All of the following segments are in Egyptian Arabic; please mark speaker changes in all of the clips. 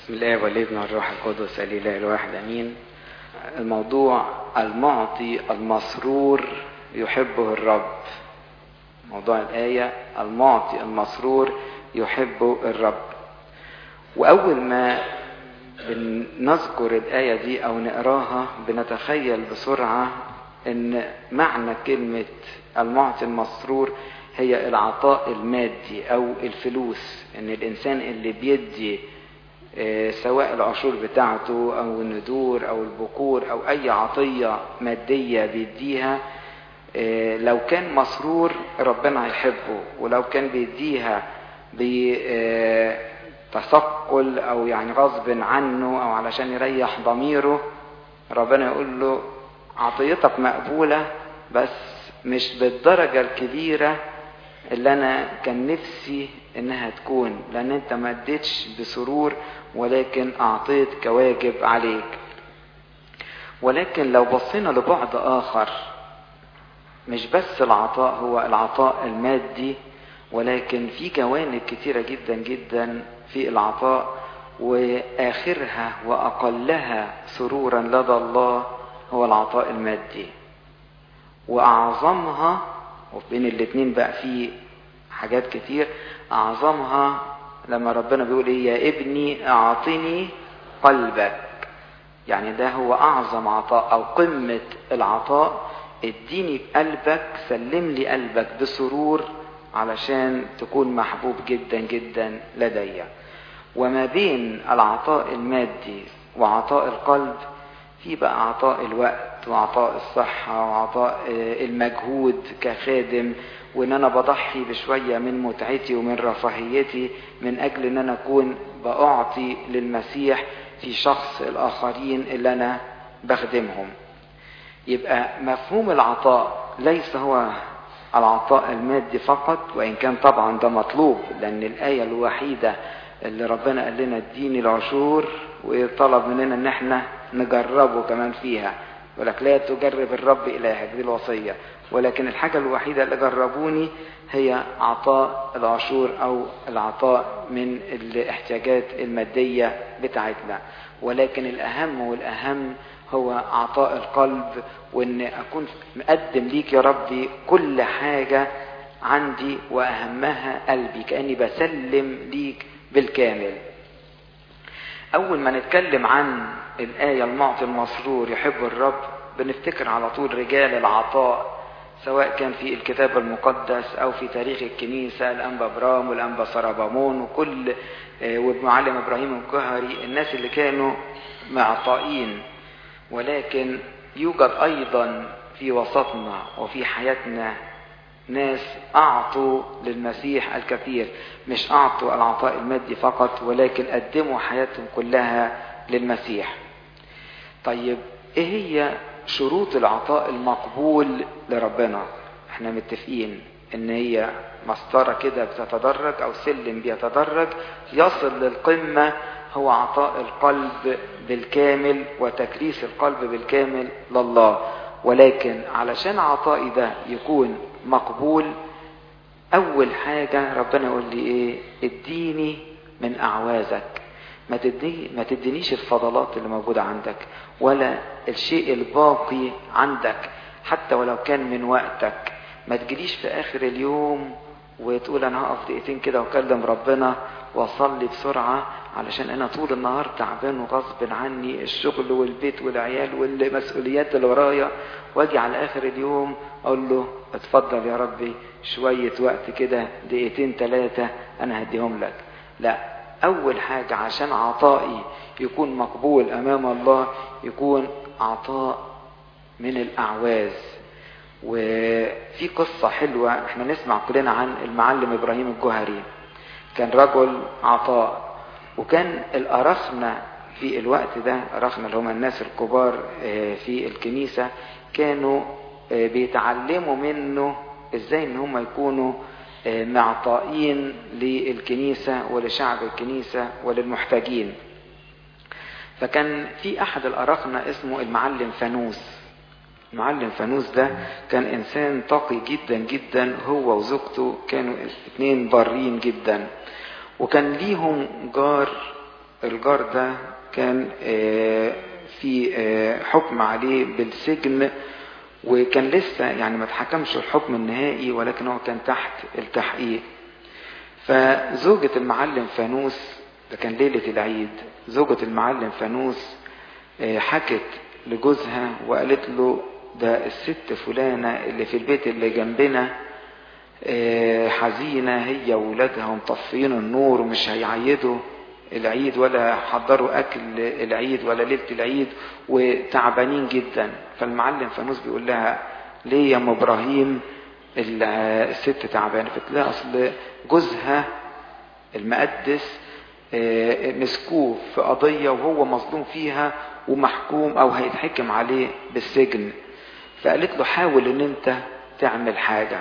Speaker 1: بسم الله والابن والروح القدس الاله الواحد امين الموضوع المعطي المسرور يحبه الرب موضوع الايه المعطي المسرور يحبه الرب واول ما بنذكر الايه دي او نقراها بنتخيل بسرعه ان معنى كلمه المعطي المسرور هي العطاء المادي او الفلوس ان الانسان اللي بيدي سواء العشور بتاعته او الندور او البكور او اي عطية مادية بيديها لو كان مسرور ربنا هيحبه ولو كان بيديها بتثقل او يعني غصب عنه او علشان يريح ضميره ربنا يقول له عطيتك مقبولة بس مش بالدرجة الكبيرة اللي انا كان نفسي انها تكون لان انت ما اديتش بسرور ولكن اعطيت كواجب عليك ولكن لو بصينا لبعد اخر مش بس العطاء هو العطاء المادي ولكن في جوانب كتيرة جدا جدا في العطاء واخرها واقلها سرورا لدى الله هو العطاء المادي واعظمها وبين الاتنين بقى في حاجات كتير اعظمها لما ربنا بيقول ايه يا ابني اعطني قلبك يعني ده هو اعظم عطاء او قمة العطاء اديني قلبك سلم لي قلبك بسرور علشان تكون محبوب جدا جدا لدي وما بين العطاء المادي وعطاء القلب في بقى عطاء الوقت وعطاء الصحة وعطاء المجهود كخادم وان انا بضحي بشوية من متعتي ومن رفاهيتي من اجل ان انا اكون باعطي للمسيح في شخص الاخرين اللي انا بخدمهم يبقى مفهوم العطاء ليس هو العطاء المادي فقط وان كان طبعا ده مطلوب لان الايه الوحيده اللي ربنا قال لنا اديني العشور وطلب مننا ان احنا نجربه كمان فيها ولك لا تجرب الرب الهك دي الوصيه ولكن الحاجه الوحيده اللي جربوني هي عطاء العشور او العطاء من الاحتياجات الماديه بتاعتنا ولكن الاهم والاهم هو عطاء القلب وان اكون مقدم ليك يا ربي كل حاجه عندي واهمها قلبي كاني بسلم ليك بالكامل أول ما نتكلم عن الآية المعطي المسرور يحب الرب بنفتكر على طول رجال العطاء سواء كان في الكتاب المقدس أو في تاريخ الكنيسة الأنبا برام والأنبا سربامون وكل والمعلم إبراهيم الجهري الناس اللي كانوا معطائين ولكن يوجد أيضا في وسطنا وفي حياتنا ناس أعطوا للمسيح الكثير مش أعطوا العطاء المادي فقط ولكن قدموا حياتهم كلها للمسيح طيب إيه هي شروط العطاء المقبول لربنا احنا متفقين ان هي مسطرة كده بتتدرج او سلم بيتدرج يصل للقمة هو عطاء القلب بالكامل وتكريس القلب بالكامل لله ولكن علشان عطائي ده يكون مقبول اول حاجة ربنا يقول لي ايه اديني من اعوازك ما تدي ما تدينيش الفضلات اللي موجودة عندك ولا الشيء الباقي عندك حتى ولو كان من وقتك ما تجيليش في اخر اليوم وتقول انا هقف دقيقتين كده واكلم ربنا واصلي بسرعة علشان انا طول النهار تعبان وغصب عني الشغل والبيت والعيال والمسؤوليات اللي ورايا واجي على اخر اليوم اقول له اتفضل يا ربي شوية وقت كده دقيقتين ثلاثة انا هديهم لك لا اول حاجة عشان عطائي يكون مقبول امام الله يكون عطاء من الاعواز وفي قصة حلوة احنا نسمع كلنا عن المعلم ابراهيم الجهري كان رجل عطاء وكان الأرخنة في الوقت ده أرخنة اللي هم الناس الكبار في الكنيسة كانوا بيتعلموا منه ازاي ان هم يكونوا معطائين للكنيسة ولشعب الكنيسة وللمحتاجين فكان في أحد الأرخنة اسمه المعلم فانوس المعلم فانوس ده كان إنسان تقي جدا جدا هو وزوجته كانوا اتنين بارين جدا وكان ليهم جار الجار ده كان في حكم عليه بالسجن وكان لسه يعني ما اتحكمش الحكم النهائي ولكن هو كان تحت التحقيق فزوجة المعلم فانوس ده كان ليلة العيد زوجة المعلم فانوس حكت لجوزها وقالت له ده الست فلانة اللي في البيت اللي جنبنا حزينة هي وولادها ومطفيين النور ومش هيعيدوا العيد ولا حضروا أكل العيد ولا ليلة العيد وتعبانين جدا فالمعلم فانوس بيقول لها ليه يا ام ابراهيم الست تعبانه قالت لها اصل جوزها المقدس مسكوه في قضيه وهو مظلوم فيها ومحكوم او هيتحكم عليه بالسجن فقالت له حاول ان انت تعمل حاجه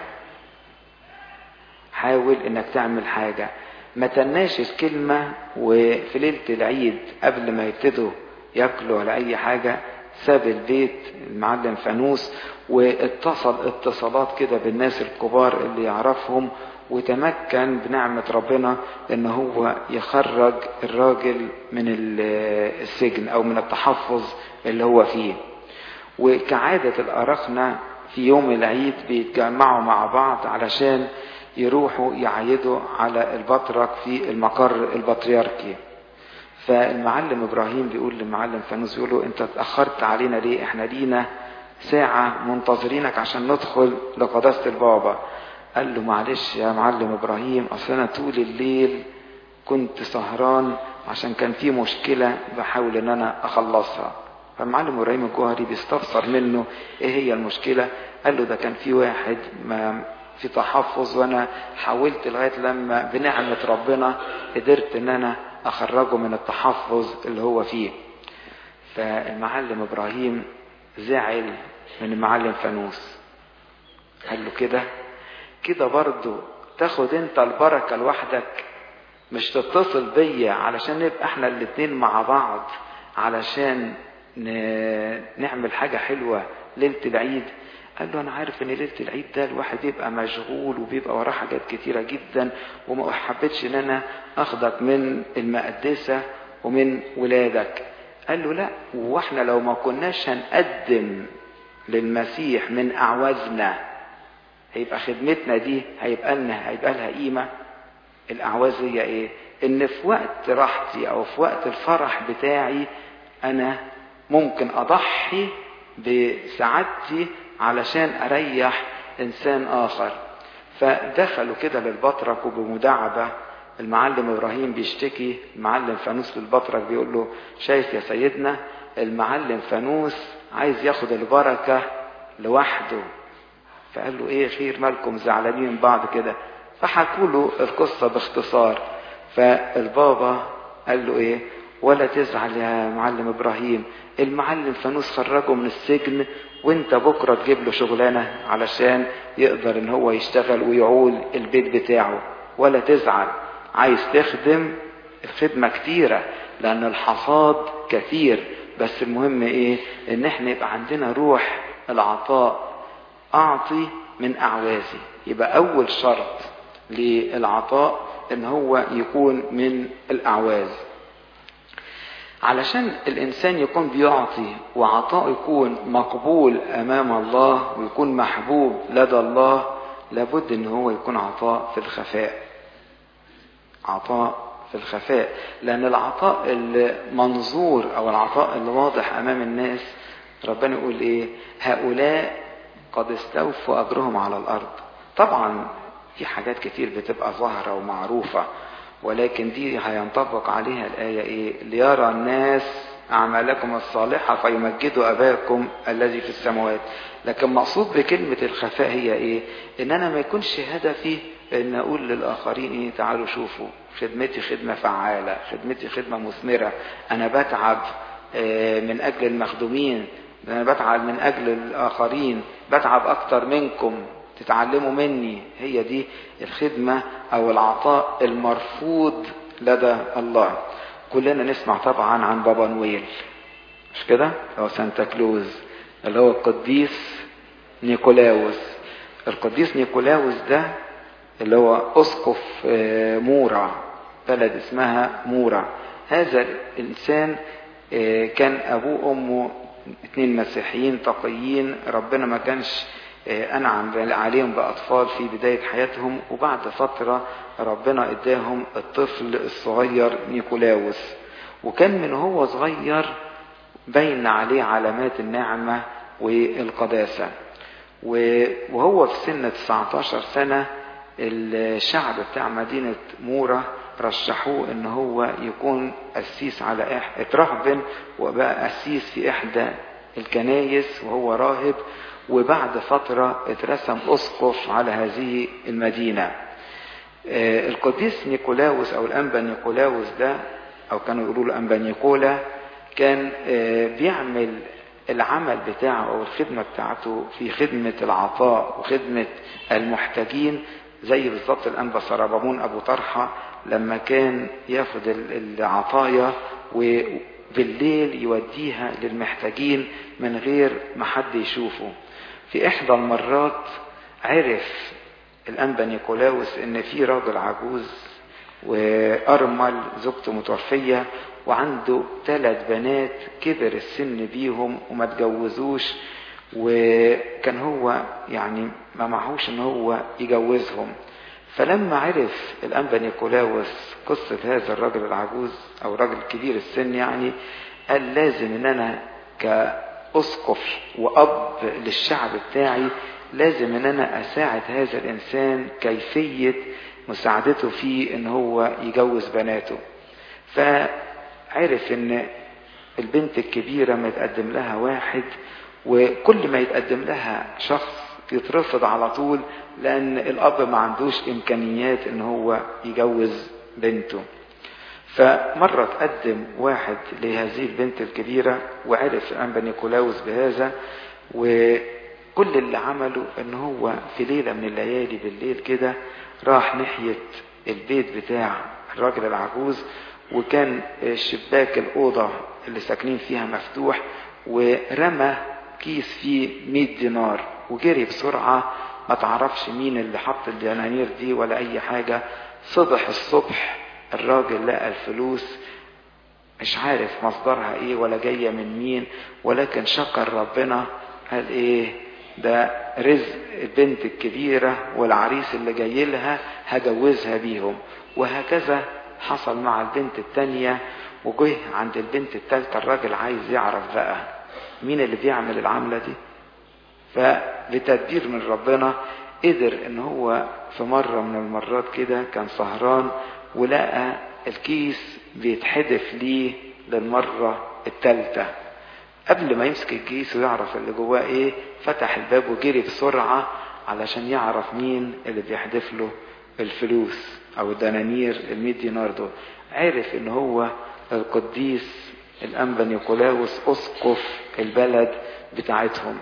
Speaker 1: حاول انك تعمل حاجه ما تناش الكلمه وفي ليله العيد قبل ما يبتدوا ياكلوا ولا اي حاجه ساب البيت المعلم فانوس واتصل اتصالات كده بالناس الكبار اللي يعرفهم وتمكن بنعمة ربنا ان هو يخرج الراجل من السجن او من التحفظ اللي هو فيه وكعادة الأرخنة في يوم العيد بيتجمعوا مع بعض علشان يروحوا يعيدوا على البطرك في المقر البطريركي فالمعلم ابراهيم بيقول للمعلم فانوس بيقول له انت اتاخرت علينا ليه احنا لينا ساعه منتظرينك عشان ندخل لقداسه البابا قال له معلش يا معلم ابراهيم اصل انا طول الليل كنت سهران عشان كان في مشكله بحاول ان انا اخلصها فالمعلم ابراهيم الجوهري بيستفسر منه ايه هي المشكله قال له ده كان في واحد ما في تحفظ وانا حاولت لغايه لما بنعمه ربنا قدرت ان انا اخرجه من التحفظ اللي هو فيه فالمعلم ابراهيم زعل من المعلم فانوس قال له كده كده برضه تاخد انت البركه لوحدك مش تتصل بيا علشان نبقى احنا الاتنين مع بعض علشان نعمل حاجه حلوه ليله العيد قال له انا عارف ان ليله العيد ده الواحد بيبقى مشغول وبيبقى وراه حاجات كتيره جدا وما حبيتش ان انا اخدك من المقدسه ومن ولادك قال له لا واحنا لو ما كناش هنقدم للمسيح من اعوازنا هيبقى خدمتنا دي هيبقى لنا هيبقى لها قيمه الاعواز هي ايه ان في وقت راحتي او في وقت الفرح بتاعي انا ممكن اضحي بسعادتي علشان اريح انسان اخر فدخلوا كده للبطرك وبمداعبه المعلم ابراهيم بيشتكي المعلم فانوس للبطرك بيقول له شايف يا سيدنا المعلم فانوس عايز ياخد البركه لوحده فقال له ايه خير مالكم زعلانين من بعض كده فحكوا له القصه باختصار فالبابا قال له ايه ولا تزعل يا معلم ابراهيم المعلم فانوس خرجه من السجن وانت بكره تجيب له شغلانه علشان يقدر ان هو يشتغل ويعول البيت بتاعه ولا تزعل عايز تخدم الخدمه كتيره لان الحصاد كثير بس المهم ايه ان احنا يبقى عندنا روح العطاء اعطي من اعوازي يبقى اول شرط للعطاء ان هو يكون من الاعواز علشان الانسان يكون بيعطي وعطاء يكون مقبول امام الله ويكون محبوب لدى الله لابد ان هو يكون عطاء في الخفاء عطاء في الخفاء لان العطاء المنظور او العطاء الواضح امام الناس ربنا يقول ايه هؤلاء قد استوفوا اجرهم على الارض طبعا في حاجات كتير بتبقى ظاهره ومعروفه ولكن دي هينطبق عليها الآية إيه؟ ليرى الناس أعمالكم الصالحة فيمجدوا أباكم الذي في السماوات. لكن مقصود بكلمة الخفاء هي إيه؟ إن أنا ما يكونش هدفي إن أقول للآخرين إيه تعالوا شوفوا خدمتي خدمة فعالة، خدمتي خدمة مثمرة، أنا بتعب من أجل المخدومين، أنا بتعب من أجل الآخرين، بتعب أكتر منكم، تتعلموا مني هي دي الخدمة أو العطاء المرفوض لدى الله كلنا نسمع طبعا عن بابا نويل مش كده أو سانتا كلوز اللي هو القديس نيكولاوس القديس نيكولاوس ده اللي هو أسقف مورا بلد اسمها مورا هذا الإنسان كان أبوه وأمه اتنين مسيحيين تقيين ربنا ما كانش أنعم عليهم بأطفال في بداية حياتهم وبعد فترة ربنا اداهم الطفل الصغير نيكولاوس وكان من هو صغير بين عليه علامات النعمة والقداسة وهو في سن 19 سنة الشعب بتاع مدينة مورة رشحوه ان هو يكون قسيس على إح... اترهبن وبقى قسيس في احدى الكنايس وهو راهب وبعد فترة اترسم اسقف على هذه المدينة القديس نيكولاوس او الانبا نيكولاوس ده او كانوا يقولوا له انبا نيكولا كان بيعمل العمل بتاعه او الخدمه بتاعته في خدمه العطاء وخدمه المحتاجين زي بالظبط الانبا سربامون ابو طرحه لما كان ياخد العطايا وبالليل يوديها للمحتاجين من غير ما حد يشوفه في احدى المرات عرف الانبا نيكولاوس ان في راجل عجوز وارمل زوجته متوفيه وعنده ثلاث بنات كبر السن بيهم وما اتجوزوش وكان هو يعني ما معهوش ان هو يجوزهم فلما عرف الانبا نيكولاوس قصة هذا الرجل العجوز او رجل كبير السن يعني قال لازم ان انا كأسقف واب للشعب بتاعي لازم ان انا اساعد هذا الانسان كيفية مساعدته في ان هو يجوز بناته فعرف ان البنت الكبيرة متقدم لها واحد وكل ما يتقدم لها شخص يترفض على طول لان الاب ما عندوش امكانيات ان هو يجوز بنته فمرة تقدم واحد لهذه البنت الكبيرة وعرف أنبا نيكولاوس بهذا وكل اللي عمله ان هو في ليلة من الليالي بالليل كده راح ناحية البيت بتاع الراجل العجوز وكان شباك الأوضة اللي ساكنين فيها مفتوح ورمى كيس فيه 100 دينار وجري بسرعة ما تعرفش مين اللي حط الدنانير دي ولا أي حاجة صبح الصبح الراجل لقى الفلوس مش عارف مصدرها ايه ولا جاية من مين ولكن شكر ربنا قال ايه ده رزق البنت الكبيرة والعريس اللي جاي لها هجوزها بيهم وهكذا حصل مع البنت التانية وجه عند البنت التالتة الراجل عايز يعرف بقى مين اللي بيعمل العملة دي فبتدبير من ربنا قدر ان هو في مرة من المرات كده كان سهران ولقى الكيس بيتحدف ليه للمرة التالتة قبل ما يمسك الكيس ويعرف اللي جواه ايه فتح الباب وجري بسرعة علشان يعرف مين اللي بيحدف له الفلوس او الدنانير ال دينار دول عرف ان هو القديس الانبا نيكولاوس اسقف البلد بتاعتهم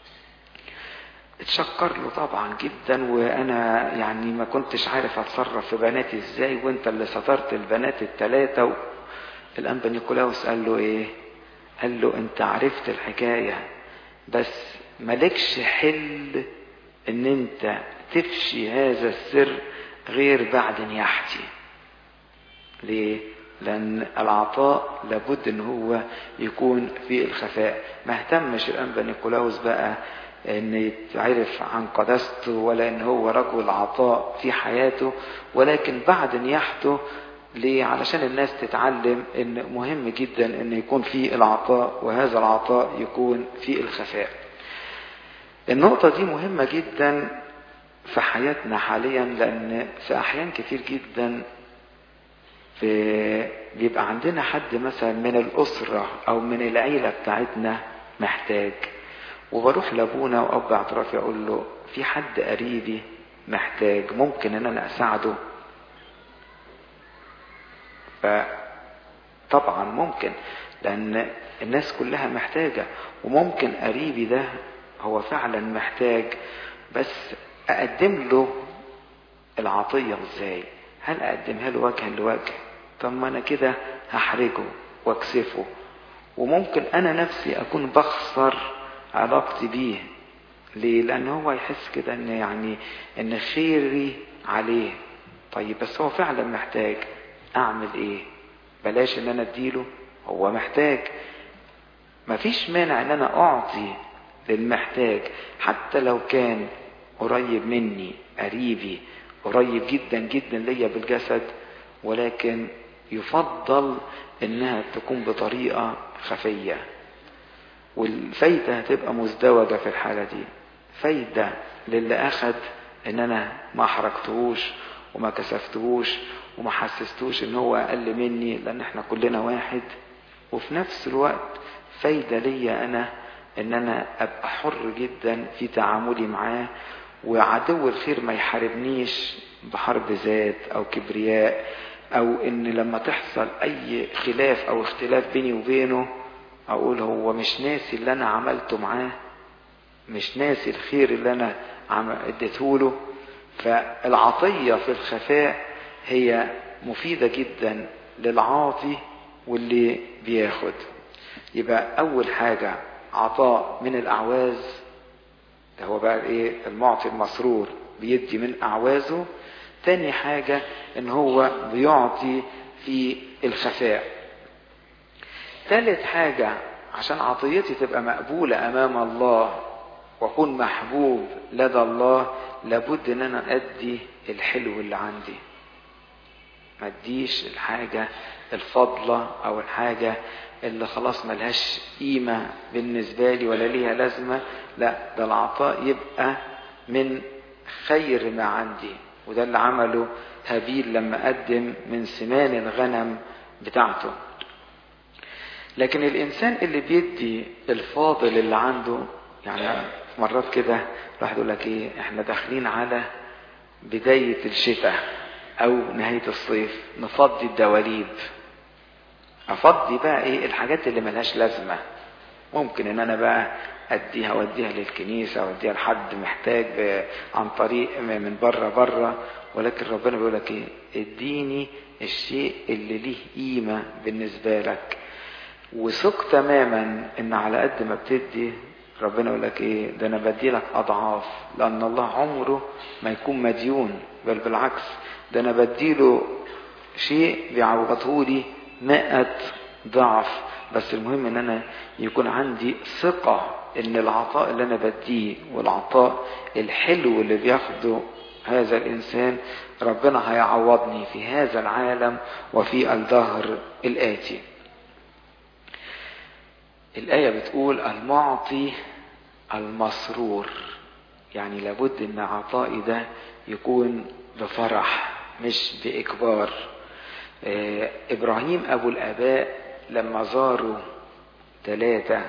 Speaker 1: اتشكر له طبعا جدا وانا يعني ما كنتش عارف اتصرف في بناتي ازاي وانت اللي سترت البنات الثلاثه و... الانبا نيكولاوس قال له ايه قال له انت عرفت الحكايه بس مالكش حل ان انت تفشي هذا السر غير بعد نياحتي ليه لان العطاء لابد ان هو يكون في الخفاء ما اهتمش الانبا نيكولاوس بقى ان يتعرف عن قداسته ولا ان هو رجل عطاء في حياته ولكن بعد نياحته ليه علشان الناس تتعلم ان مهم جدا ان يكون في العطاء وهذا العطاء يكون في الخفاء النقطة دي مهمة جدا في حياتنا حاليا لان في احيان كتير جدا في بيبقى عندنا حد مثلا من الاسرة او من العيلة بتاعتنا محتاج وبروح لابونا واب اعترافي اقول له في حد قريبي محتاج ممكن ان انا اساعده فطبعا ممكن لان الناس كلها محتاجة وممكن قريبي ده هو فعلا محتاج بس اقدم له العطية ازاي هل اقدمها له وجها لوجه طب ما انا كده هحرجه واكسفه وممكن انا نفسي اكون بخسر علاقتي بيه ليه لان هو يحس كده ان يعني ان خيري عليه طيب بس هو فعلا محتاج اعمل ايه بلاش ان انا اديله هو محتاج مفيش مانع ان انا اعطي للمحتاج حتى لو كان قريب مني قريبي قريب جدا جدا ليا بالجسد ولكن يفضل انها تكون بطريقة خفية والفايدة هتبقى مزدوجة في الحالة دي فايدة للي اخد ان انا ما حركتهوش وما كسفتهوش وما حسستوش ان هو اقل مني لان احنا كلنا واحد وفي نفس الوقت فايدة ليا انا ان انا ابقى حر جدا في تعاملي معاه وعدو الخير ما يحاربنيش بحرب ذات او كبرياء او ان لما تحصل اي خلاف او اختلاف بيني وبينه اقول هو مش ناسي اللي انا عملته معاه مش ناسي الخير اللي انا اديته له فالعطية في الخفاء هي مفيدة جدا للعاطي واللي بياخد يبقى اول حاجة عطاء من الاعواز ده هو بقى ايه المعطي المسرور بيدي من اعوازه تاني حاجة ان هو بيعطي في الخفاء تالت حاجة عشان عطيتي تبقى مقبولة امام الله واكون محبوب لدى الله لابد ان انا ادي الحلو اللي عندي ما اديش الحاجة الفضلة او الحاجة اللي خلاص ملهاش قيمة بالنسبة لي ولا ليها لازمة لا ده العطاء يبقى من خير ما عندي وده اللي عمله هابيل لما قدم من سمان الغنم بتاعته لكن الإنسان اللي بيدي الفاضل اللي عنده يعني مرات كده الواحد يقول لك ايه احنا داخلين على بداية الشتاء او نهاية الصيف نفضي الدواليب افضي بقى ايه الحاجات اللي ملهاش لازمة ممكن ان انا بقى اديها واديها للكنيسة واديها لحد محتاج عن طريق من بره بره ولكن ربنا بيقول لك ايه اديني الشيء اللي ليه قيمة بالنسبة لك وثق تماما ان على قد ما بتدي ربنا يقول لك ايه ده انا بدي لك اضعاف لان الله عمره ما يكون مديون بل بالعكس ده انا بديله شيء بيعوضه لي مئة ضعف بس المهم ان انا يكون عندي ثقة ان العطاء اللي انا بديه والعطاء الحلو اللي بياخده هذا الانسان ربنا هيعوضني في هذا العالم وفي الدهر الاتي الآية بتقول المعطي المسرور يعني لابد ان عطائي ده يكون بفرح مش بإجبار آه إبراهيم أبو الآباء لما زاروا ثلاثة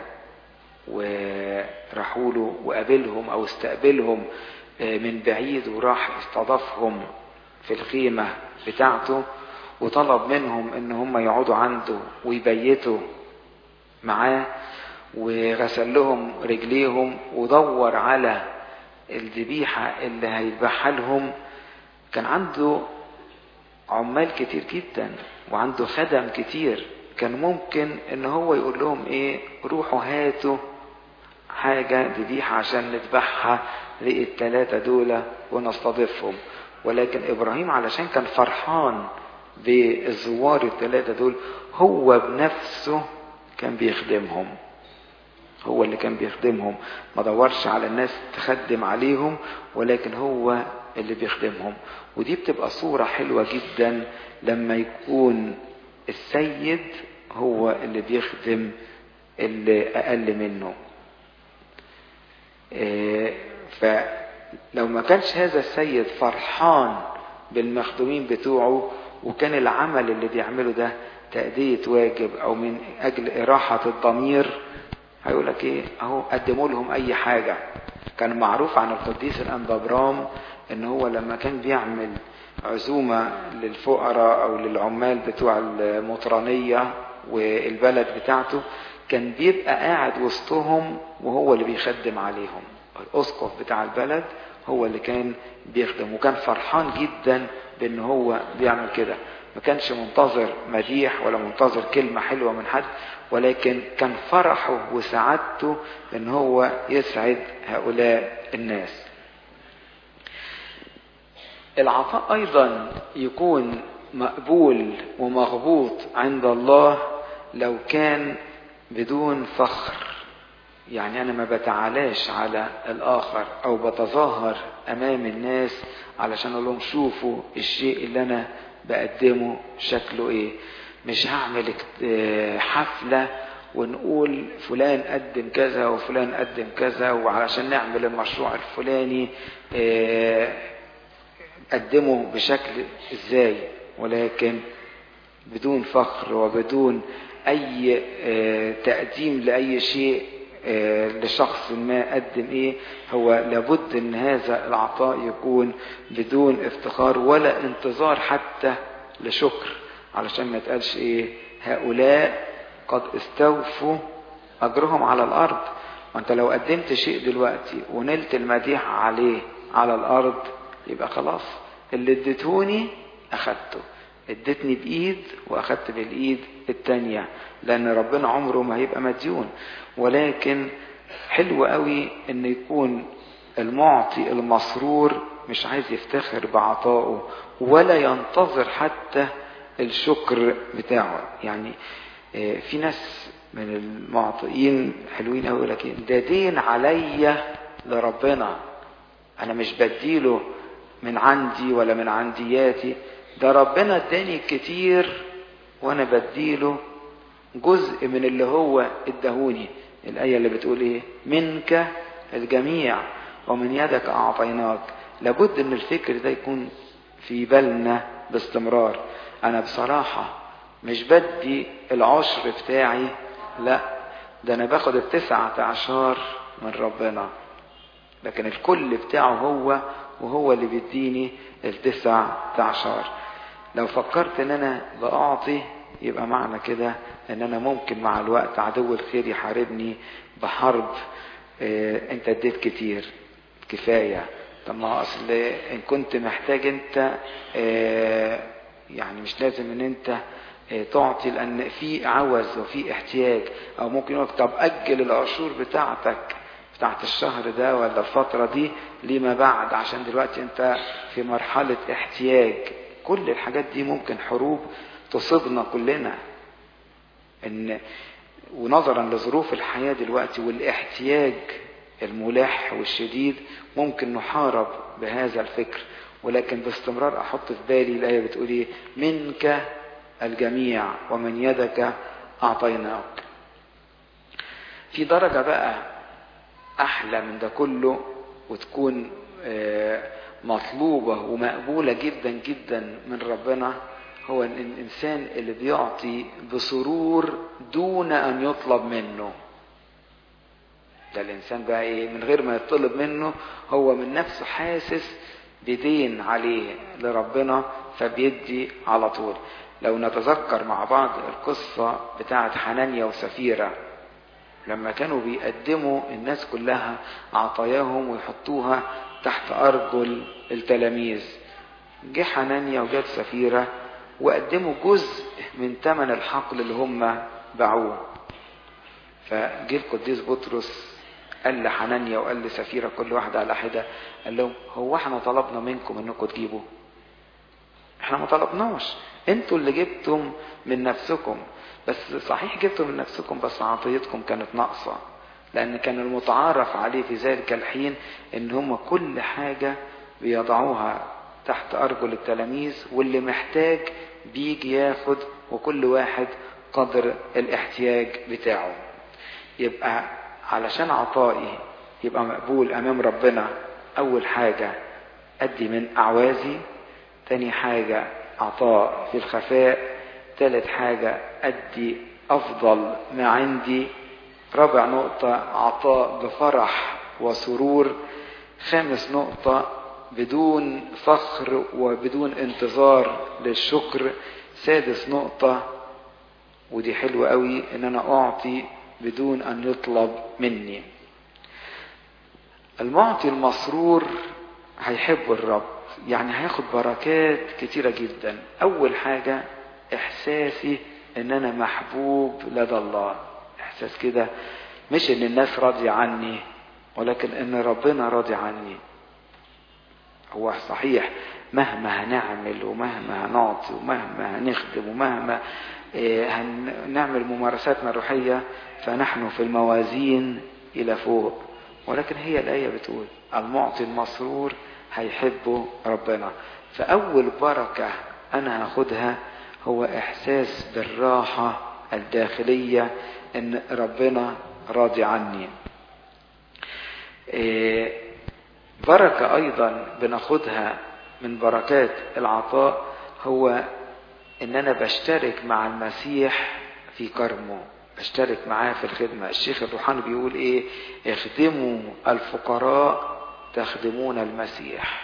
Speaker 1: وراحوا له وقابلهم أو استقبلهم آه من بعيد وراح استضافهم في الخيمة بتاعته وطلب منهم ان هم يقعدوا عنده ويبيتوا معاه وغسل لهم رجليهم ودور على الذبيحة اللي هيذبحها لهم كان عنده عمال كتير جدا وعنده خدم كتير كان ممكن ان هو يقول لهم ايه روحوا هاتوا حاجة ذبيحة عشان نذبحها للتلاتة دول ونستضيفهم ولكن ابراهيم علشان كان فرحان بالزوار التلاتة دول هو بنفسه كان بيخدمهم هو اللي كان بيخدمهم ما دورش على الناس تخدم عليهم ولكن هو اللي بيخدمهم ودي بتبقى صورة حلوة جدا لما يكون السيد هو اللي بيخدم اللي أقل منه فلو ما كانش هذا السيد فرحان بالمخدومين بتوعه وكان العمل اللي بيعمله ده تأدية واجب أو من أجل إراحة الضمير هيقول لك إيه أهو قدموا لهم أي حاجة كان معروف عن القديس الأنبابرام إن هو لما كان بيعمل عزومة للفقراء أو للعمال بتوع المطرانية والبلد بتاعته كان بيبقى قاعد وسطهم وهو اللي بيخدم عليهم الأسقف بتاع البلد هو اللي كان بيخدم وكان فرحان جدا بأن هو بيعمل كده ما كانش منتظر مديح ولا منتظر كلمة حلوة من حد ولكن كان فرحه وسعادته ان هو يسعد هؤلاء الناس العطاء ايضا يكون مقبول ومغبوط عند الله لو كان بدون فخر يعني انا ما بتعالاش على الاخر او بتظاهر امام الناس علشان اقول لهم شوفوا الشيء اللي انا بقدمه شكله ايه مش هعمل حفله ونقول فلان قدم كذا وفلان قدم كذا وعلشان نعمل المشروع الفلاني قدمه بشكل ازاي ولكن بدون فخر وبدون اي تقديم لاي شيء لشخص ما قدم ايه هو لابد ان هذا العطاء يكون بدون افتخار ولا انتظار حتى لشكر علشان ما تقالش ايه هؤلاء قد استوفوا اجرهم على الارض وانت لو قدمت شيء دلوقتي ونلت المديح عليه على الارض يبقى خلاص اللي اديتهوني اخدته اديتني بايد واخدت بالايد التانية لان ربنا عمره ما هيبقى مديون ولكن حلو قوي ان يكون المعطي المسرور مش عايز يفتخر بعطائه ولا ينتظر حتى الشكر بتاعه يعني في ناس من المعطئين حلوين قوي لك ده دين عليا لربنا انا مش بديله من عندي ولا من عندياتي ده ربنا اداني كتير وانا بديله جزء من اللي هو ادهوني الآية اللي بتقول ايه منك الجميع ومن يدك أعطيناك لابد ان الفكر ده يكون في بالنا باستمرار انا بصراحة مش بدي العشر بتاعي لا ده انا باخد التسعة عشر من ربنا لكن الكل بتاعه هو وهو اللي بيديني التسع عشر لو فكرت ان انا بعطي يبقى معنى كده ان انا ممكن مع الوقت عدو الخير يحاربني بحرب اه انت اديت كتير كفايه طب ما اصل ان كنت محتاج انت اه يعني مش لازم ان انت اه تعطي لان في عوز وفي احتياج او ممكن يقولك طب اجل العشور بتاعتك بتاعت الشهر ده ولا الفتره دي لما بعد عشان دلوقتي انت في مرحله احتياج كل الحاجات دي ممكن حروب تصيبنا كلنا ان ونظرا لظروف الحياة دلوقتي والاحتياج الملح والشديد ممكن نحارب بهذا الفكر ولكن باستمرار احط في بالي الايه بتقول ايه منك الجميع ومن يدك اعطيناك في درجه بقى احلى من ده كله وتكون مطلوبه ومقبوله جدا جدا من ربنا هو الانسان اللي بيعطي بسرور دون ان يطلب منه ده الانسان بقى ايه من غير ما يطلب منه هو من نفسه حاسس بدين عليه لربنا فبيدي على طول لو نتذكر مع بعض القصة بتاعت حنانيا وسفيرة لما كانوا بيقدموا الناس كلها عطاياهم ويحطوها تحت أرجل التلاميذ جه حنانيا وجت سفيرة وقدموا جزء من ثمن الحقل اللي هم باعوه فجه القديس بطرس قال لحنانيا وقال لسفيرة كل واحدة على حدة قال لهم هو احنا طلبنا منكم انكم تجيبوا احنا ما طلبناش انتوا اللي جبتم من نفسكم بس صحيح جبتم من نفسكم بس عطيتكم كانت ناقصة لان كان المتعارف عليه في ذلك الحين ان هم كل حاجة بيضعوها تحت ارجل التلاميذ واللي محتاج بيجي ياخد وكل واحد قدر الاحتياج بتاعه يبقى علشان عطائي يبقى مقبول امام ربنا اول حاجة ادي من اعوازي تاني حاجة عطاء في الخفاء تالت حاجة ادي افضل ما عندي رابع نقطة عطاء بفرح وسرور خامس نقطة بدون فخر وبدون انتظار للشكر سادس نقطة ودي حلوة قوي ان انا اعطي بدون ان يطلب مني المعطي المسرور هيحب الرب يعني هياخد بركات كتيرة جدا اول حاجة احساسي ان انا محبوب لدى الله احساس كده مش ان الناس راضية عني ولكن ان ربنا راضي عني هو صحيح مهما هنعمل ومهما هنعطي ومهما هنخدم ومهما هنعمل ممارساتنا الروحية فنحن في الموازين إلى فوق ولكن هي الآية بتقول المعطي المسرور هيحبه ربنا فأول بركة أنا هاخدها هو إحساس بالراحة الداخلية إن ربنا راضي عني بركة أيضا بناخدها من بركات العطاء هو إن أنا بشترك مع المسيح في كرمه بشترك معاه في الخدمة الشيخ الروحاني بيقول إيه اخدموا الفقراء تخدمون المسيح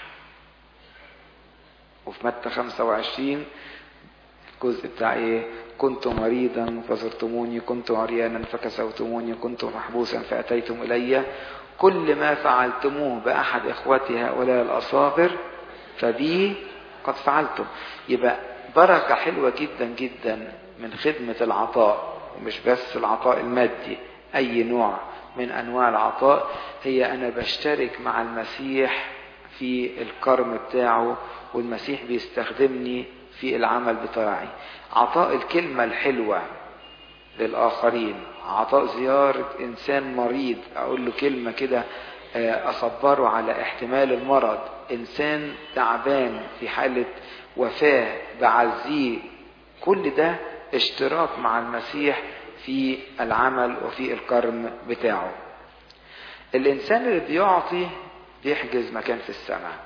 Speaker 1: وفي متى 25 الجزء بتاع ايه كنت مريضا فزرتموني كنت عريانا فكسوتموني كنت محبوسا فأتيتم إلي كل ما فعلتموه بأحد إخوتي هؤلاء الأصابر فبي قد فعلتم يبقى بركة حلوة جدا جدا من خدمة العطاء ومش بس العطاء المادي أي نوع من أنواع العطاء هي أنا بشترك مع المسيح في الكرم بتاعه والمسيح بيستخدمني في العمل بتاعي عطاء الكلمة الحلوة للآخرين عطاء زيارة إنسان مريض أقول له كلمة كده أصبره على احتمال المرض إنسان تعبان في حالة وفاة بعزيه كل ده اشتراك مع المسيح في العمل وفي الكرم بتاعه الإنسان اللي بيعطي بيحجز مكان في السماء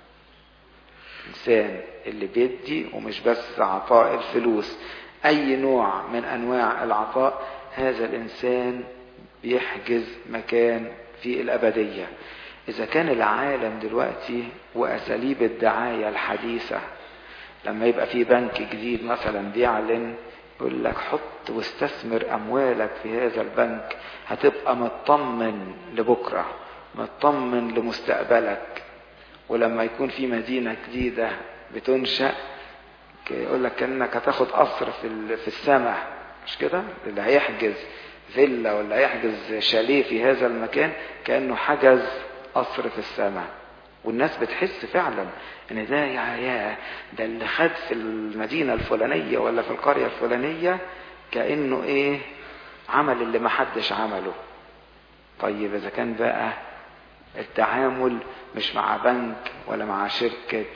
Speaker 1: الإنسان اللي بيدي ومش بس عطاء الفلوس أي نوع من أنواع العطاء هذا الإنسان بيحجز مكان في الأبدية إذا كان العالم دلوقتي وأساليب الدعاية الحديثة لما يبقى في بنك جديد مثلا بيعلن يقول لك حط واستثمر أموالك في هذا البنك هتبقى مطمن لبكرة مطمن لمستقبلك ولما يكون في مدينة جديدة بتنشأ يقول لك كأنك هتاخد قصر في في السماء مش كده اللي هيحجز فيلا ولا هيحجز شاليه في هذا المكان كأنه حجز قصر في السماء والناس بتحس فعلا ان ده يا يا ده اللي خد في المدينة الفلانية ولا في القرية الفلانية كأنه ايه عمل اللي محدش عمله طيب اذا كان بقى التعامل مش مع بنك ولا مع شركة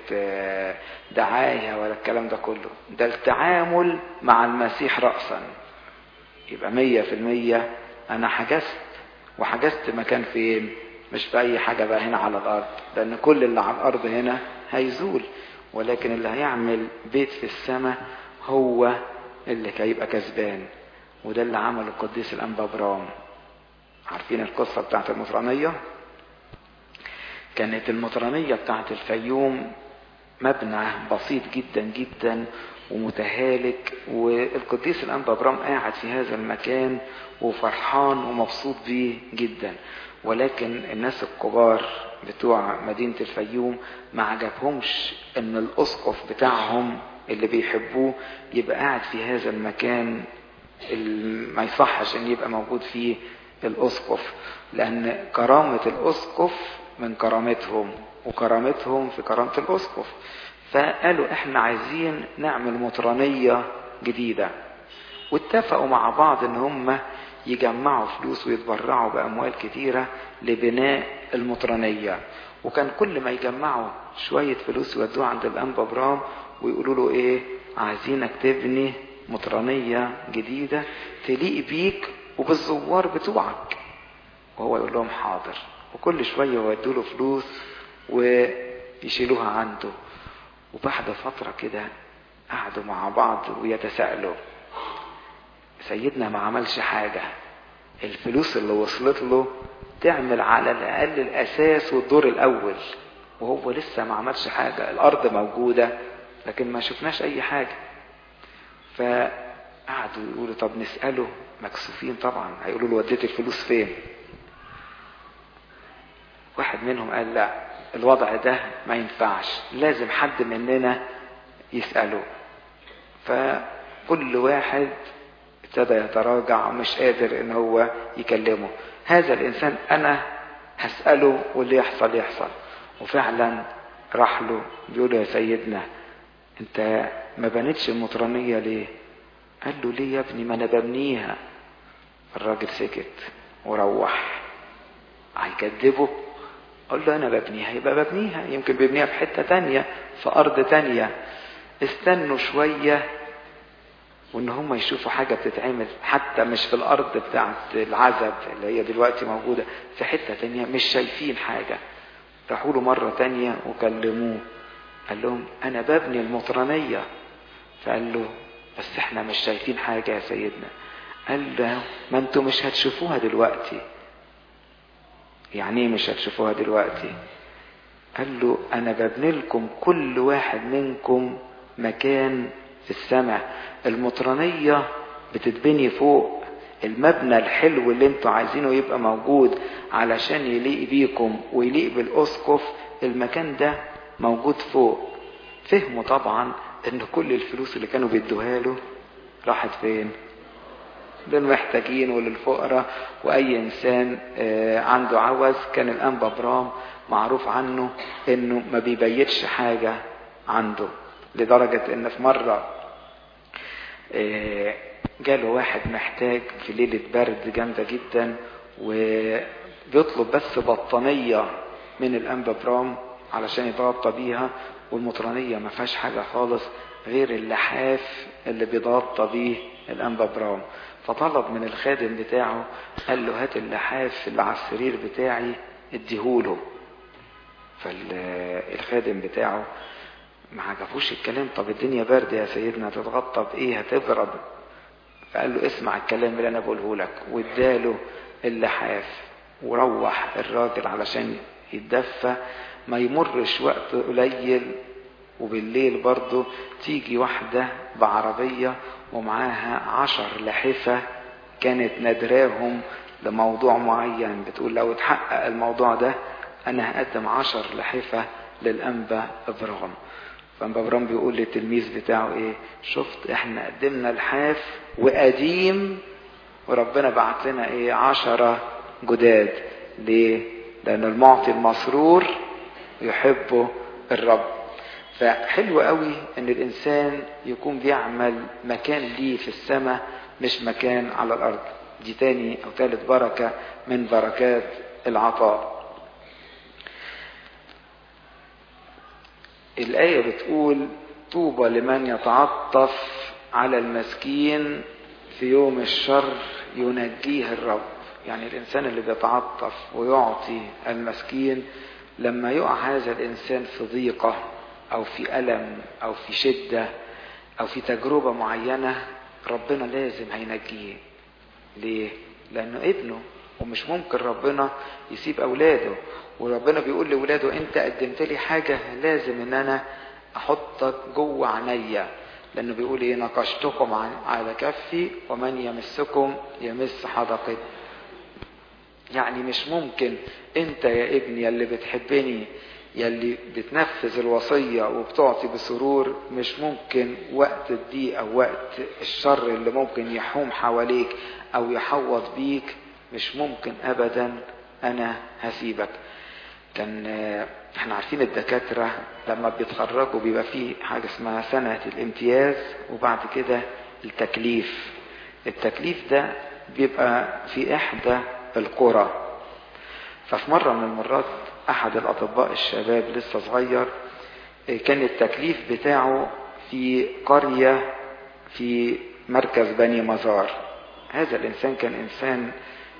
Speaker 1: دعاية ولا الكلام ده كله ده التعامل مع المسيح رأسا يبقى مية في المية أنا حجزت وحجزت مكان فين مش في أي حاجة بقى هنا على الأرض لأن كل اللي على الأرض هنا هيزول ولكن اللي هيعمل بيت في السماء هو اللي هيبقى كسبان وده اللي عمله القديس الأنبا برام عارفين القصة بتاعت المطرانية كانت المطرانية بتاعت الفيوم مبنى بسيط جدا جدا ومتهالك والقديس الأنبا برام قاعد في هذا المكان وفرحان ومبسوط بيه جدا ولكن الناس الكبار بتوع مدينة الفيوم ما عجبهمش ان الاسقف بتاعهم اللي بيحبوه يبقى قاعد في هذا المكان ما يصحش ان يبقى موجود فيه الاسقف لان كرامة الاسقف من كرامتهم وكرامتهم في كرامة الاسقف فقالوا احنا عايزين نعمل مطرانية جديدة واتفقوا مع بعض ان هم يجمعوا فلوس ويتبرعوا بأموال كتيرة لبناء المطرانية وكان كل ما يجمعوا شوية فلوس يودوها عند الأنبا برام ويقولوا له إيه عايزينك تبني مطرانية جديدة تليق بيك وبالزوار بتوعك وهو يقول لهم حاضر وكل شوية يودوا له فلوس ويشيلوها عنده وبعد فترة كده قعدوا مع بعض ويتساءلوا سيدنا ما عملش حاجة الفلوس اللي وصلت له تعمل على الأقل الأساس والدور الأول وهو لسه ما عملش حاجة الأرض موجودة لكن ما شفناش أي حاجة فقعدوا يقولوا طب نسأله مكسوفين طبعا هيقولوا له وديت الفلوس فين واحد منهم قال لا الوضع ده ما ينفعش لازم حد مننا يسأله فكل واحد ابتدى يتراجع ومش قادر ان هو يكلمه هذا الانسان انا هسأله واللي يحصل يحصل وفعلا راح له بيقول له يا سيدنا انت ما بنيتش المطرانية ليه قال له ليه يا ابني ما انا ببنيها الراجل سكت وروح هيكذبه قال له انا ببنيها يبقى ببنيها يمكن بيبنيها في حتة تانية في ارض تانية استنوا شوية وان هم يشوفوا حاجة بتتعمل حتى مش في الارض بتاعت العزب اللي هي دلوقتي موجودة في حتة تانية مش شايفين حاجة راحوا له مرة تانية وكلموه قال لهم انا ببني المطرانية فقال له بس احنا مش شايفين حاجة يا سيدنا قال له ما انتوا مش هتشوفوها دلوقتي يعني ايه مش هتشوفوها دلوقتي قال له انا ببني لكم كل واحد منكم مكان في السماء المطرانية بتتبني فوق المبنى الحلو اللي انتوا عايزينه يبقى موجود علشان يليق بيكم ويليق بالاسقف المكان ده موجود فوق فهموا طبعا ان كل الفلوس اللي كانوا بيدوها له راحت فين للمحتاجين وللفقراء واي انسان عنده عوز كان الانبا برام معروف عنه انه ما بيبيتش حاجة عنده لدرجة ان في مرة جاله واحد محتاج في ليلة برد جامدة جدا وبيطلب بس بطانية من الانبا برام علشان يتغطى بيها والمطرانية ما فيهاش حاجة خالص غير اللحاف اللي بيتغطى بيه الانبا برام فطلب من الخادم بتاعه قال له هات اللحاف اللي على السرير بتاعي اديهوله فالخادم بتاعه ما عجبوش الكلام طب الدنيا برد يا سيدنا هتتغطى بايه هتبرد فقال له اسمع الكلام اللي انا بقوله لك واداله اللحاف وروح الراجل علشان يتدفى ما يمرش وقت قليل وبالليل برضه تيجي واحدة بعربية ومعاها عشر لحفة كانت ندراهم لموضوع معين بتقول لو اتحقق الموضوع ده انا هقدم عشر لحفة للأنبا إبرام فأنبا إبرام بيقول للتلميذ بتاعه ايه شفت احنا قدمنا الحاف وقديم وربنا بعت لنا ايه عشرة جداد ليه لأن المعطي المسرور يحبه الرب فحلو قوي ان الانسان يكون بيعمل مكان ليه في السماء مش مكان على الارض دي تاني او تالت بركة من بركات العطاء الآية بتقول طوبى لمن يتعطف على المسكين في يوم الشر ينجيه الرب يعني الإنسان اللي بيتعطف ويعطي المسكين لما يقع هذا الإنسان في ضيقة أو في ألم أو في شدة أو في تجربة معينة ربنا لازم هينجيه ليه؟ لأنه ابنه ومش ممكن ربنا يسيب أولاده وربنا بيقول لولاده أنت قدمت لي حاجة لازم إن أنا أحطك جوه عينيا لأنه بيقول إيه نقشتكم على كفي ومن يمسكم يمس حدقة يعني مش ممكن أنت يا ابني اللي بتحبني يلي بتنفذ الوصية وبتعطي بسرور مش ممكن وقت الضيق أو وقت الشر اللي ممكن يحوم حواليك أو يحوط بيك مش ممكن أبدا أنا هسيبك كان احنا عارفين الدكاترة لما بيتخرجوا بيبقى فيه حاجة اسمها سنة الامتياز وبعد كده التكليف التكليف ده بيبقى في إحدى القرى ففي مرة من المرات أحد الأطباء الشباب لسه صغير كان التكليف بتاعه في قرية في مركز بني مزار هذا الإنسان كان إنسان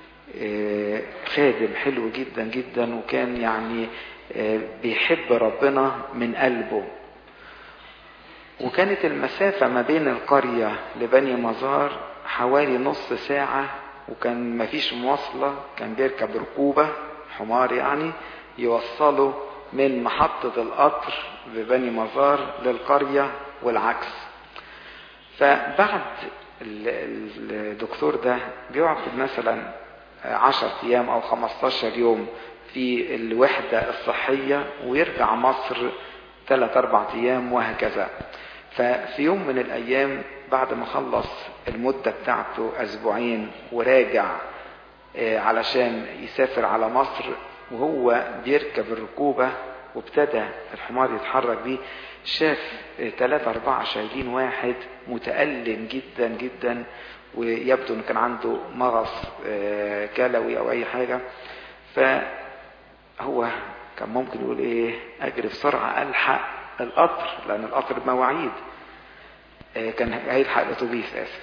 Speaker 1: خادم حلو جدا جدا وكان يعني بيحب ربنا من قلبه وكانت المسافة ما بين القرية لبني مزار حوالي نص ساعة وكان مفيش مواصلة كان بيركب ركوبة حمار يعني يوصله من محطة القطر ببني مزار للقرية والعكس فبعد الدكتور ده بيقعد مثلا عشر ايام او خمستاشر يوم في الوحدة الصحية ويرجع مصر ثلاث اربع ايام وهكذا ففي يوم من الايام بعد ما خلص المدة بتاعته اسبوعين وراجع علشان يسافر على مصر وهو بيركب الركوبة وابتدى الحمار يتحرك بيه شاف ثلاثة أربعة شايلين واحد متألم جدا جدا ويبدو إن كان عنده مغص كلوي أو أي حاجة فهو كان ممكن يقول إيه أجري بسرعة ألحق القطر لأن القطر بمواعيد كان هيلحق الأتوبيس آسف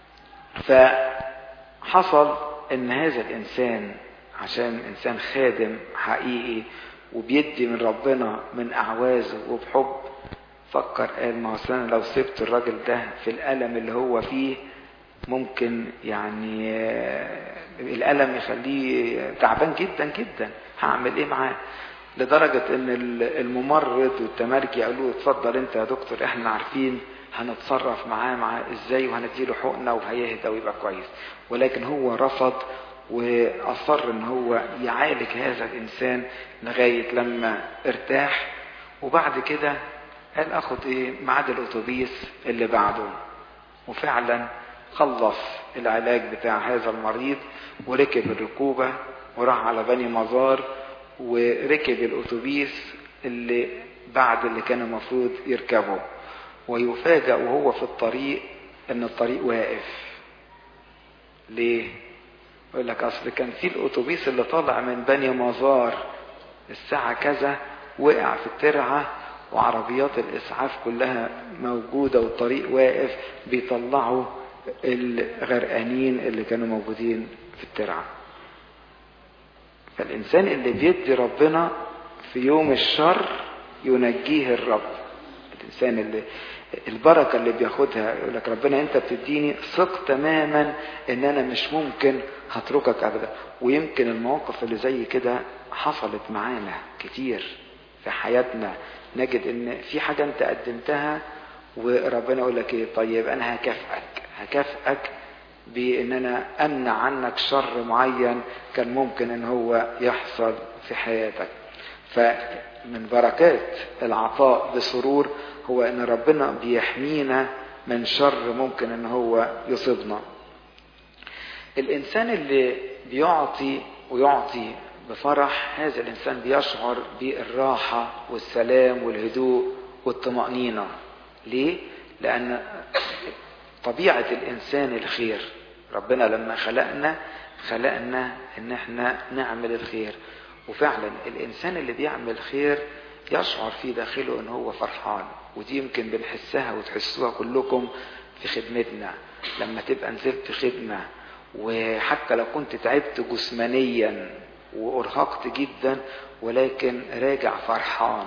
Speaker 1: فحصل إن هذا الإنسان عشان إنسان خادم حقيقي وبيدي من ربنا من أعوازه وبحب فكر قال ما اصل انا لو سبت الراجل ده في الالم اللي هو فيه ممكن يعني الالم يخليه تعبان جدا جدا هعمل ايه معاه لدرجة ان الممرض والتمرجي قالوا له اتفضل انت يا دكتور احنا عارفين هنتصرف معاه معاه ازاي وهنديله حقنة وهيهدى ويبقى كويس ولكن هو رفض واصر ان هو يعالج هذا الانسان لغاية لما ارتاح وبعد كده قال اخد ايه ميعاد الاتوبيس اللي بعده وفعلا خلص العلاج بتاع هذا المريض وركب الركوبة وراح على بني مزار وركب الاتوبيس اللي بعد اللي كان المفروض يركبه ويفاجأ وهو في الطريق ان الطريق واقف ليه يقول لك اصل كان في الاتوبيس اللي طالع من بني مزار الساعة كذا وقع في الترعة وعربيات الإسعاف كلها موجودة والطريق واقف بيطلعوا الغرقانين اللي كانوا موجودين في الترعة فالإنسان اللي بيدي ربنا في يوم الشر ينجيه الرب الإنسان اللي البركة اللي بياخدها يقول لك ربنا أنت بتديني ثق تماما إن أنا مش ممكن هتركك أبدا ويمكن المواقف اللي زي كده حصلت معانا كتير في حياتنا نجد ان في حاجة انت قدمتها وربنا يقول لك ايه طيب انا هكافئك هكافئك بان انا امنع عنك شر معين كان ممكن ان هو يحصل في حياتك فمن بركات العطاء بسرور هو ان ربنا بيحمينا من شر ممكن ان هو يصيبنا الانسان اللي بيعطي ويعطي بفرح هذا الإنسان بيشعر بالراحة والسلام والهدوء والطمأنينة ليه؟ لأن طبيعة الإنسان الخير ربنا لما خلقنا خلقنا إن احنا نعمل الخير وفعلا الإنسان اللي بيعمل خير يشعر في داخله إن هو فرحان ودي يمكن بنحسها وتحسوها كلكم في خدمتنا لما تبقى نزلت خدمة وحتى لو كنت تعبت جسمانيا وارهقت جدا ولكن راجع فرحان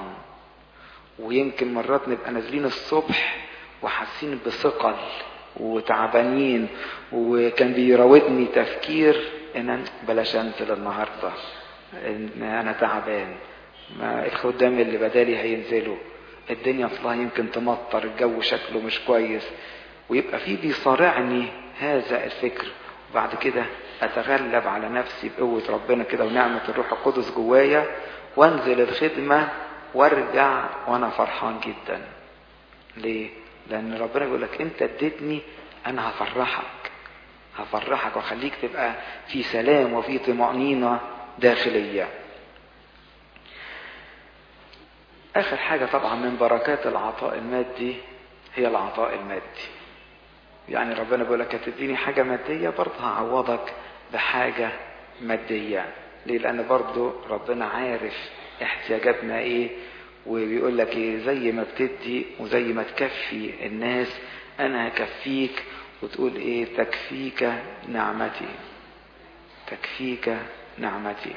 Speaker 1: ويمكن مرات نبقى نازلين الصبح وحاسين بثقل وتعبانين وكان بيراودني تفكير ان بلاش انزل النهارده ان انا تعبان ما الخدام اللي بدالي هينزلوا الدنيا اصلها يمكن تمطر الجو شكله مش كويس ويبقى في بيصارعني هذا الفكر وبعد كده اتغلب على نفسي بقوة ربنا كده ونعمة الروح القدس جوايا وانزل الخدمة وارجع وانا فرحان جدا ليه لان ربنا بيقول لك انت اديتني انا هفرحك هفرحك واخليك تبقى في سلام وفي طمأنينة داخلية اخر حاجة طبعا من بركات العطاء المادي هي العطاء المادي يعني ربنا بيقول لك هتديني حاجة مادية برضه هعوضك بحاجة مادية ليه لأن برضه ربنا عارف احتياجاتنا ايه وبيقول لك ايه زي ما بتدي وزي ما تكفي الناس انا هكفيك وتقول ايه تكفيك نعمتي تكفيك نعمتي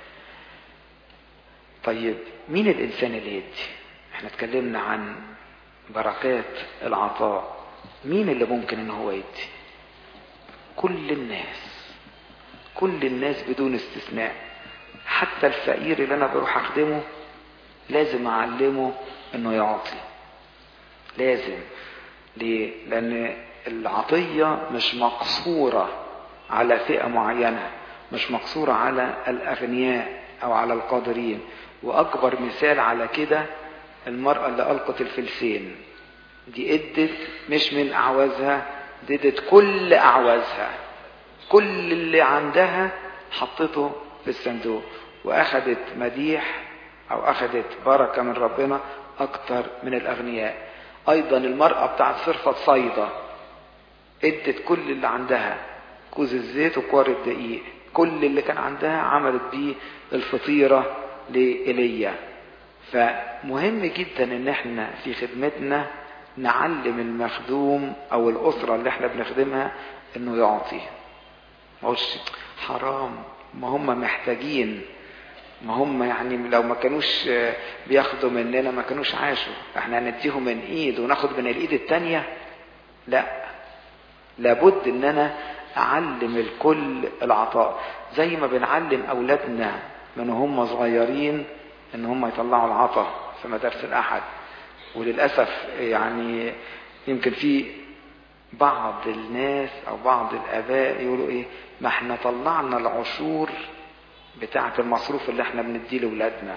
Speaker 1: طيب مين الانسان اللي يدي احنا اتكلمنا عن بركات العطاء مين اللي ممكن ان هو يدي كل الناس كل الناس بدون استثناء حتى الفقير اللي انا بروح اخدمه لازم اعلمه انه يعطي لازم ليه لان العطية مش مقصورة على فئة معينة مش مقصورة على الاغنياء او على القادرين واكبر مثال على كده المرأة اللي القت الفلسين دي ادت مش من اعوازها دي ادت كل اعوازها كل اللي عندها حطته في الصندوق واخدت مديح او اخذت بركة من ربنا اكتر من الاغنياء ايضا المرأة بتاعت صرفة صيدا ادت كل اللي عندها كوز الزيت وكوار الدقيق كل اللي كان عندها عملت بيه الفطيرة لإيليا فمهم جدا ان احنا في خدمتنا نعلم المخدوم او الاسرة اللي احنا بنخدمها انه يعطي ما حرام ما هم محتاجين ما هم يعني لو ما كانوش بياخدوا مننا ما كانوش عاشوا احنا هنديهم من ايد وناخد من الايد التانية لا لابد ان انا اعلم الكل العطاء زي ما بنعلم اولادنا من هم صغيرين ان هم يطلعوا العطاء في مدارس الاحد وللاسف يعني يمكن في بعض الناس او بعض الاباء يقولوا ايه ما احنا طلعنا العشور بتاعة المصروف اللي احنا بنديه لاولادنا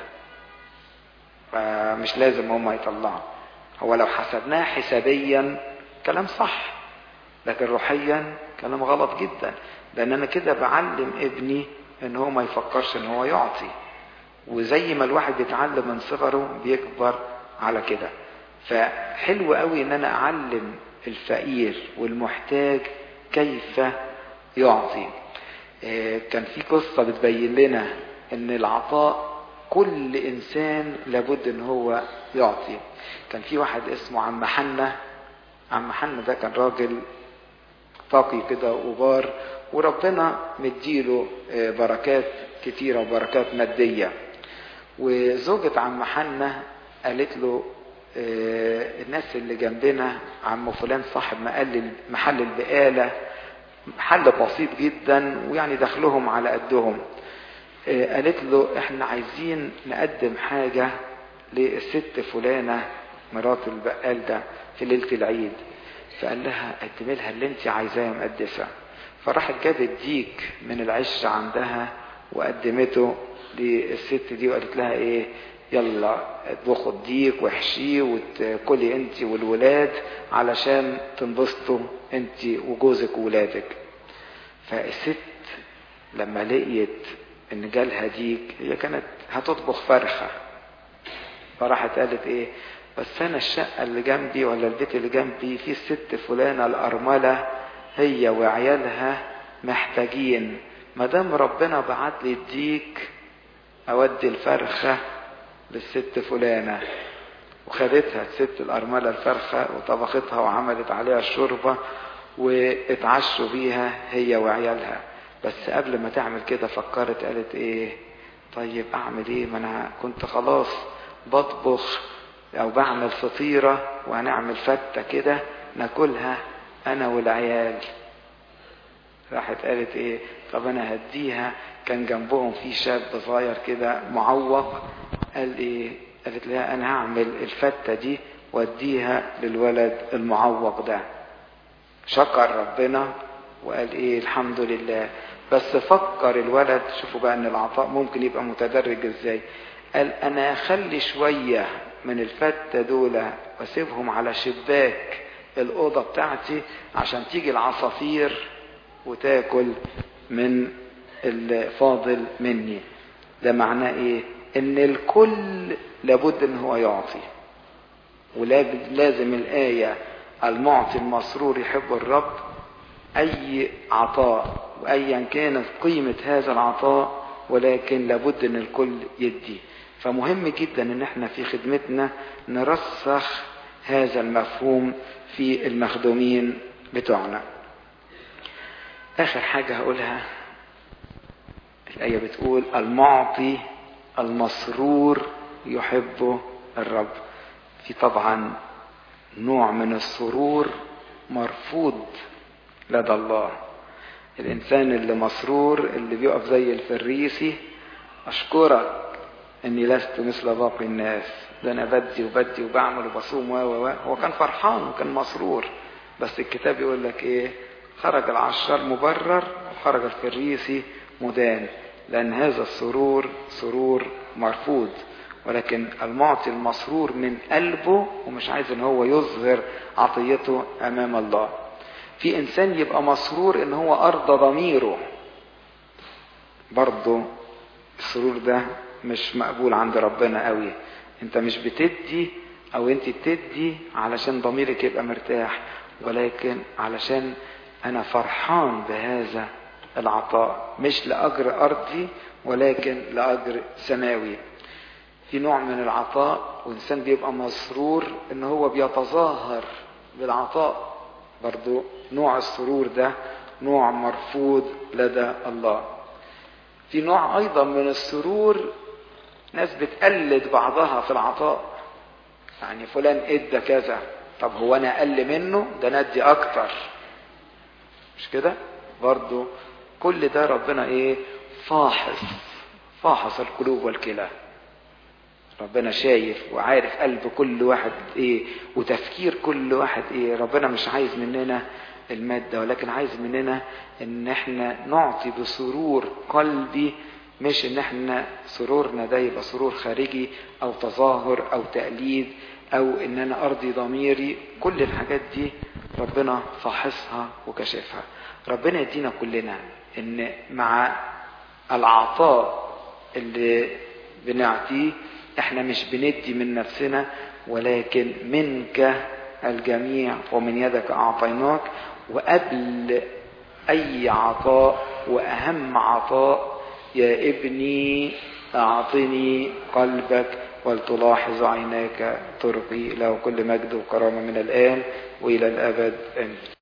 Speaker 1: فمش لازم هم يطلعوا هو لو حسبناه حسابيا كلام صح لكن روحيا كلام غلط جدا لان انا كده بعلم ابني ان هو ما يفكرش ان هو يعطي وزي ما الواحد بيتعلم من صغره بيكبر على كده فحلو قوي ان انا اعلم الفقير والمحتاج كيف يعطي كان في قصة بتبين لنا ان العطاء كل انسان لابد ان هو يعطي كان في واحد اسمه عم حنة عم حنة ده كان راجل طاقي كده وبار وربنا مديله بركات كتيرة وبركات مادية وزوجة عم حنة قالت له الناس اللي جنبنا عم فلان صاحب محل البقالة محل بسيط جدا ويعني دخلهم على قدهم قالت له احنا عايزين نقدم حاجة للست فلانة مرات البقال ده في ليلة العيد فقال لها قدمي لها اللي انت عايزاه يا مقدسة فراحت جابت ديك من العش عندها وقدمته للست دي وقالت لها ايه يلا اطبخوا الديك واحشيه وتاكلي انت والولاد علشان تنبسطوا انت وجوزك وولادك فالست لما لقيت ان جالها ديك هي كانت هتطبخ فرخة فراحت قالت ايه بس انا الشقة اللي جنبي ولا البيت اللي جنبي فيه الست فلانة الارملة هي وعيالها محتاجين مادام ربنا بعت لي الديك اودي الفرخة للست فلانة وخدتها الست الأرملة الفرخة وطبختها وعملت عليها الشوربة واتعشوا بيها هي وعيالها بس قبل ما تعمل كده فكرت قالت ايه طيب اعمل ايه ما انا كنت خلاص بطبخ او بعمل فطيرة وهنعمل فتة كده ناكلها انا والعيال راحت قالت ايه طب انا هديها كان جنبهم في شاب صغير كده معوق قال ايه قالت لها انا هعمل الفتة دي واديها للولد المعوق ده شكر ربنا وقال ايه الحمد لله بس فكر الولد شوفوا بقى ان العطاء ممكن يبقى متدرج ازاي قال انا اخلي شوية من الفتة دول واسيبهم على شباك الأوضة بتاعتي عشان تيجي العصافير وتاكل من الفاضل مني ده معناه ايه ان الكل لابد ان هو يعطي ولازم الآية المعطي المسرور يحب الرب أي عطاء وأيا كانت قيمة هذا العطاء ولكن لابد ان الكل يدي فمهم جدا ان احنا في خدمتنا نرسخ هذا المفهوم في المخدومين بتوعنا اخر حاجة هقولها الآية بتقول المعطي المسرور يحبه الرب في طبعا نوع من السرور مرفوض لدى الله الإنسان اللي مسرور اللي بيقف زي الفريسي أشكرك إني لست مثل باقي الناس ده أنا بدي وبدي وبعمل وبصوم و و هو كان فرحان وكان مسرور بس الكتاب يقول لك إيه خرج العشار مبرر وخرج الفريسي مدان لأن هذا السرور سرور مرفوض ولكن المعطي المسرور من قلبه ومش عايز ان هو يظهر عطيته امام الله في انسان يبقى مسرور ان هو ارضى ضميره برضه السرور ده مش مقبول عند ربنا قوي انت مش بتدي او انت بتدي علشان ضميرك يبقى مرتاح ولكن علشان انا فرحان بهذا العطاء مش لاجر ارضي ولكن لاجر سماوي في نوع من العطاء وانسان بيبقى مسرور ان هو بيتظاهر بالعطاء برضو نوع السرور ده نوع مرفوض لدى الله في نوع ايضا من السرور ناس بتقلد بعضها في العطاء يعني فلان ادى كذا طب هو انا اقل منه ده انا ادي اكتر مش كده برضو كل ده ربنا ايه فاحص فاحص القلوب والكلى ربنا شايف وعارف قلب كل واحد ايه وتفكير كل واحد ايه ربنا مش عايز مننا المادة ولكن عايز مننا ان احنا نعطي بسرور قلبي مش ان احنا سرورنا ده يبقى سرور خارجي او تظاهر او تقليد او ان انا ارضي ضميري كل الحاجات دي ربنا فاحصها وكشفها ربنا يدينا كلنا ان مع العطاء اللي بنعطيه احنا مش بندي من نفسنا ولكن منك الجميع ومن يدك اعطيناك وقبل اي عطاء واهم عطاء يا ابني اعطني قلبك ولتلاحظ عيناك طرقي له كل مجد وكرامه من الان والى الابد امين